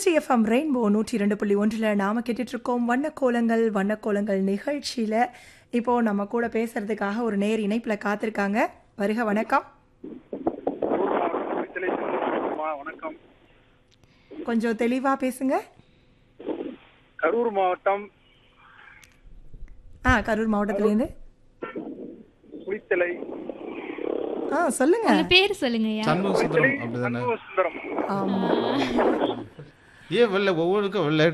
Trichy FM rainbow நூற்றி இரண்டு புள்ளி ஒன்றில் நாம் கேட்டுட்ருக்கோம் வண்ணக்கோலங்கள் வண்ணக்கோலங்கள் நிகழ்ச்சியில் இப்போது நம்ம கூட பேசுறதுக்காக ஒரு நேர் இணைப்பில் காத்திருக்காங்க வருக வணக்கம் அம்மா, வணக்கம் கொஞ்சம் தெளிவாக பேசுங்க கரூர் மாவட்டம் ஆ கரூர் மாவட்டத்துலேருந்து குளித்தலை ஆ சொல்லுங்க உங்க பேர் சொல்லுங்கய்யா சண்முக சுந்தரம் அப்படிதானே சண்முக சுந்தரம் ஆமாம் ஏன் வெள்ளை ஒவ்வொருக்கும் வெள்ளை